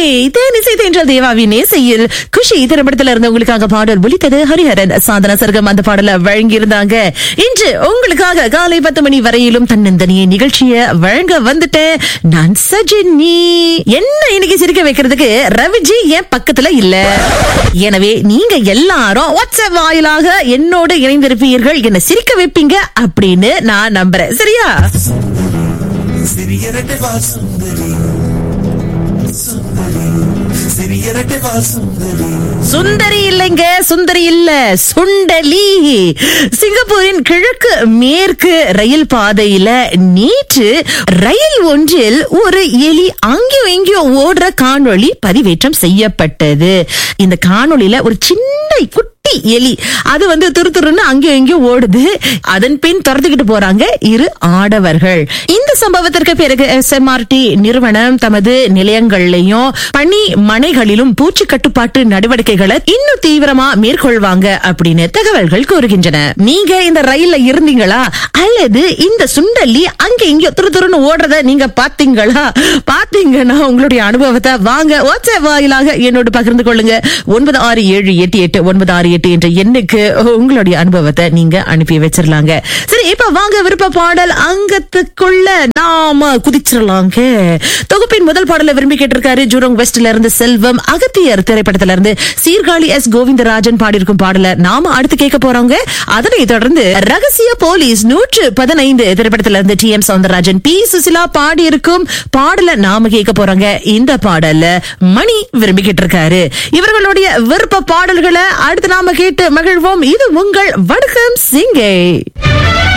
தேனிசை தென்ற தேவாவின் இசையில் குஷி திரைப்படத்துல இருந்து உங்களுக்காக பாடல் ஒலித்தது ஹரிஹரன் சாதனா சர்க்கம் அந்த பாடல வழங்கி இருந்தாங்க இன்று உங்களுக்காக காலை பத்து மணி வரையிலும் தன்னந்தனிய நிகழ்ச்சியை வழங்க வந்துட்டேன் நான் சஜினி என்ன இன்னைக்கு சிரிக்க வைக்கிறதுக்கு ரவிஜி என் பக்கத்துல இல்ல எனவே நீங்க எல்லாரும் வாட்ஸ்அப் வாயிலாக என்னோடு இணைந்திருப்பீர்கள் என்ன சிரிக்க வைப்பீங்க அப்படின்னு நான் நம்புறேன் சரியா சிறியரட்டை வா சுந்தரி சுந்தரி சிறியரட்டை வா சுந்தரி சுந்தரி இல்லைங்க சுந்தரி இல்ல சுண்டலி சிங்கப்பூரின் கிழக்கு மேற்கு ரயில் பாதையில நேற்று ரயில் ஒன்றில் ஒரு எலி அங்கேயும் இங்கேயும் ஓடுற காணொளி பதிவேற்றம் செய்யப்பட்டது இந்த காணொளியில ஒரு சின்ன குட்டி எலி அது வந்து துரு துருன்னு அங்கேயும் இங்கேயும் ஓடுது அதன் பின் துரத்துக்கிட்டு போறாங்க இரு ஆடவர்கள் இந்த சம்பவத்திற்கு பிறகு எஸ்எம்ஆர்டி நிறுவனம் தமது நிலையங்கள்லயும் பணி மனைகளிலும் பூச்சி கட்டுப்பாட்டு நடவடிக்கைகளை இன்னும் தீவிரமா மேற்கொள்வாங்க அப்படின்னு தகவல்கள் கூறுகின்றன நீங்க இந்த ரயில்ல இருந்தீங்களா அல்லது இந்த சுண்டலி அங்க இங்க துரு துருன்னு ஓடுறத நீங்க பாத்தீங்களா பாத்தீங்கன்னா உங்களுடைய அனுபவத்தை வாங்க வாட்ஸ்அப் வாயிலாக என்னோடு பகிர்ந்து கொள்ளுங்க ஒன்பது ஆறு ஏழு எட்டு எட்டு ஒன்பது ஆறு எட்டு என்ற எண்ணுக்கு உங்களுடைய அனுபவத்தை நீங்க அனுப்பி வச்சிடலாங்க சரி இப்ப வாங்க விருப்ப பாடல் அங்கத்துக்குள்ள நாம குதிச்சிடலாங்க தொகுப்பின் முதல் பாடலை விரும்பி கேட்டிருக்காரு ஜூரோங் வெஸ்ட்ல இருந்து செல்வம் அகத்தியர் திரைப்படத்துல இருந்து சீர்காழி எஸ் கோவிந்தராஜன் பாடியிருக்கும் பாடல நாம அடுத்து கேட்க போறோங்க அதனை தொடர்ந்து ரகசிய போலீஸ் நூற்று பதினைந்து திரைப்படத்துல இருந்து T M Soundararajan P Susheela பாடியிருக்கும் பாடல நாம கேட்க போறோங்க இந்த பாடல மணி விரும்பி கேட்டிருக்காரு இவர்களுடைய விருப்ப பாடல்களை அடுத்து நாம கேட்டு மகிழ்வோம் இது உங்கள் வணக்கம் சிங்கை